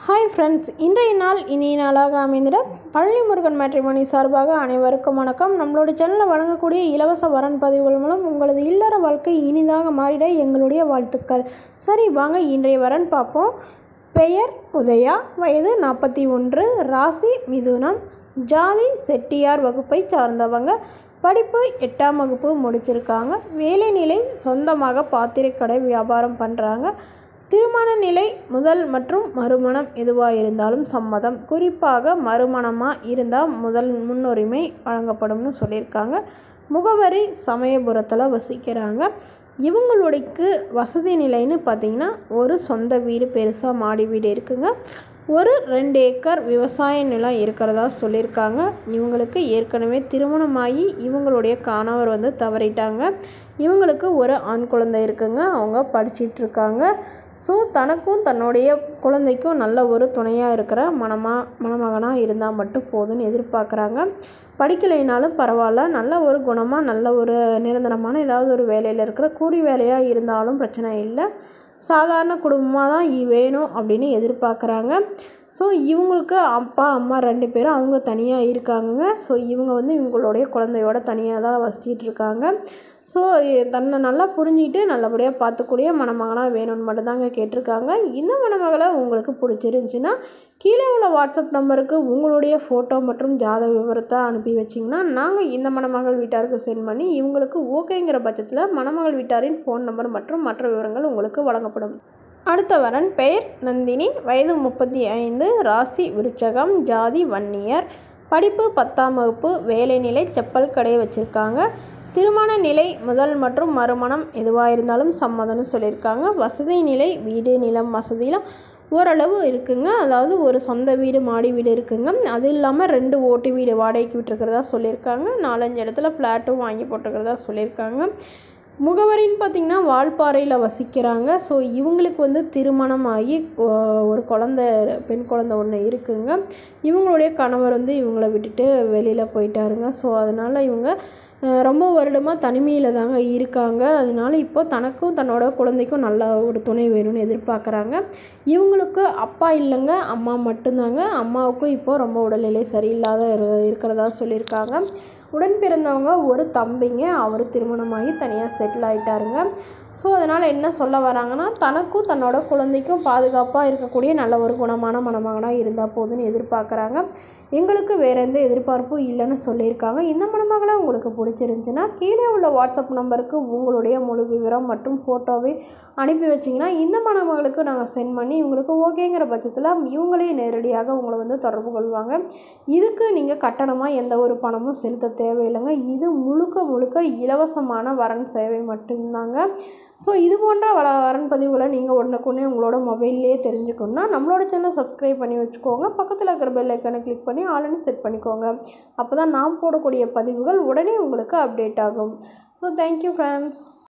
hi friends இன்றைய நாள் இனிய நாளாக அமைந்திட பழனி முருகன் மேட்ரிமோனி சார்பாக அனைவருக்கும் வணக்கம் நம்மளோட சேனலில் வழங்கக்கூடிய இலவச வரன் பதிவுகள் மூலம் உங்களது இல்லற வாழ்க்கை இனிதாக மாறிட எங்களுடைய வாழ்த்துக்கள் சரி வாங்க இன்றைய வரன் பார்ப்போம் பெயர் உதயா வயது நாற்பத்தி ஒன்று ராசி மிதுனம் ஜாதி செட்டியார் வகுப்பை சார்ந்தவங்க படிப்பு எட்டாம் வகுப்பு முடிச்சிருக்காங்க வேலை நிலை சொந்தமாக பாத்திரக்கடை வியாபாரம் பண்ணுறாங்க திருமண நிலை முதல் மற்றும் மறுமணம் எதுவாக இருந்தாலும் சம்மதம் குறிப்பாக மறுமணமாக இருந்தால் முதல் முன்னுரிமை வழங்கப்படும்னு சொல்லியிருக்காங்க முகவரி சமயபுரத்தில் வசிக்கிறாங்க இவங்களுடைக்கு வசதி நிலைன்னு பார்த்திங்கன்னா ஒரு சொந்த வீடு பெருசாக மாடி வீடு இருக்குங்க ஒரு ரெண்டு ஏக்கர் விவசாய நிலம் இருக்கிறதா சொல்லியிருக்காங்க இவங்களுக்கு ஏற்கனவே திருமணமாகி இவங்களுடைய கணவர் வந்து தவறிட்டாங்க இவங்களுக்கு ஒரு ஆண் குழந்தை இருக்குங்க அவங்க படிச்சிட்டு இருக்காங்க ஸோ தனக்கும் தன்னுடைய குழந்தைக்கும் நல்ல ஒரு துணையாக இருக்கிற மணமா மணமகனாக இருந்தால் மட்டும் போதும்னு எதிர்பார்க்குறாங்க படிக்கலைனாலும் பரவாயில்ல நல்ல ஒரு குணமாக நல்ல ஒரு நிரந்தரமான ஏதாவது ஒரு வேலையில் இருக்கிற கூலி வேலையாக இருந்தாலும் பிரச்சனை இல்லை சாதாரண குடும்பமாக தான் இ- வேணும் அப்படின்னு எதிர்பார்க்குறாங்க ஸோ இவங்களுக்கு அப்பா அம்மா ரெண்டு பேரும் அவங்க தனியாக இருக்காங்க ஸோ இவங்க வந்து இவங்களுடைய குழந்தையோட தனியாக தான் வசிச்சிட்டு இருக்காங்க ஸோ தன்னை நல்லா புரிஞ்சுக்கிட்டு நல்லபடியாக பார்த்துக்கூடிய மணமகனாக வேணும்னு மட்டும்தாங்க கேட்டிருக்காங்க இந்த மணமகளை உங்களுக்கு பிடிச்சிருந்துச்சின்னா கீழே உள்ள வாட்ஸ்அப் நம்பருக்கு உங்களுடைய ஃபோட்டோ மற்றும் ஜாதக விவரத்தை அனுப்பி வச்சிங்கன்னா நாங்கள் இந்த மணமகள் வீட்டாருக்கு சென்ட் பண்ணி இவங்களுக்கு ஓகேங்கிற பட்சத்தில் மணமகள் வீட்டாரின் ஃபோன் நம்பர் மற்றும் மற்ற விவரங்கள் உங்களுக்கு வழங்கப்படும் அடுத்த வரன் பெயர் நந்தினி வயது முப்பத்தி ஐந்து ராசி விருச்சகம் ஜாதி வன்னியர் படிப்பு பத்தாம் வகுப்பு வேலை நிலை செப்பல் கடை வச்சுருக்காங்க திருமண நிலை முதல் மற்றும் மறுமணம் எதுவாக இருந்தாலும் சம்மதம்னு சொல்லியிருக்காங்க வசதி நிலை வீடு நிலம் வசதியெலாம் ஓரளவு இருக்குங்க அதாவது ஒரு சொந்த வீடு மாடி வீடு இருக்குங்க அது இல்லாமல் ரெண்டு ஓட்டு வீடு வாடகைக்கு விட்டுருக்கிறதா சொல்லியிருக்காங்க நாலஞ்சு இடத்துல ஃப்ளாட்டும் வாங்கி போட்டிருக்கிறதா சொல்லியிருக்காங்க முகவரின்னு பார்த்திங்கன்னா வால்பாறையில் வசிக்கிறாங்க ஸோ இவங்களுக்கு வந்து திருமணம் ஆகி ஒ- ஒரு குழந்த பெண் குழந்தை ஒன்று இருக்குங்க இவங்களுடைய கணவர் வந்து இவங்கள விட்டுட்டு வெளியில் போயிட்டாருங்க ஸோ அதனால் இவங்க அஹ், ரொம்ப வருடமாக தனிமையில் தாங்க இருக்காங்க அதனால இப்போ தனக்கும் தன்னோட குழந்தைக்கும் நல்ல ஒரு துணை வேணும்னு எதிர்பார்க்குறாங்க இவங்களுக்கு அப்பா இல்லைங்க அம்மா மட்டும்தாங்க அம்மாவுக்கும் இப்போ ரொம்ப உடல்நிலை சரியில்லாத இரு- இருக்கிறதா சொல்லியிருக்காங்க உடன் பிறந்தவங்க ஒரு தம்பிங்க அவர் திருமணமாகி தனியாக செட்டில் ஆயிட்டாருங்க ஸோ அதனால் என்ன சொல்ல வராங்கன்னா தனக்கும் தன்னோட குழந்தைக்கும் பாதுகாப்பாக இருக்கக்கூடிய நல்ல ஒரு குணமான மணமகனாக இருந்தால் போதும்னு எதிர்பார்க்குறாங்க எங்களுக்கு வேறு எந்த எதிர்பார்ப்பும் இல்லைன்னு சொல்லியிருக்காங்க இந்த மணமகளை உங்களுக்கு பிடிச்சிருந்துச்சுன்னா கீழே உள்ள வாட்ஸ்அப் நம்பருக்கு உங்களுடைய முழு விவரம் மற்றும் ஃபோட்டோவை அனுப்பி வச்சிங்கன்னா இந்த மணமகளுக்கு நாங்கள் சென்ட் பண்ணி இவங்களுக்கு ஓகேங்கிற பட்சத்தில் இவங்களே நேரடியாக உங்களை வந்து தொடர்பு கொள்வாங்க இதுக்கு நீங்கள் கட்டணமாக எந்த ஒரு பணமும் செலுத்த தேவையில்லைங்க இது முழுக்க முழுக்க இலவசமான வரன் சேவை மட்டும்தாங்க ஸோ இது போன்ற வர வரன் பதிவுகளை நீங்கள் உடனுக்குடனே உங்களோட மொபைல்லையே தெரிஞ்சுக்கணுன்னா நம்மளோட சேனல் சப்ஸ்கிரைப் பண்ணி வச்சுக்கோங்க பக்கத்தில் இருக்கிற பெல் ஐக்கானை கிளிக் பண்ணி ஆல்ரெடி செட் பண்ணிக்கோங்க அப்போ தான் நாம் போடக்கூடிய பதிவுகள் உடனே உங்களுக்கு அப்டேட் ஆகும் ஸோ தேங்க்யூ ஃப்ரெண்ட்ஸ்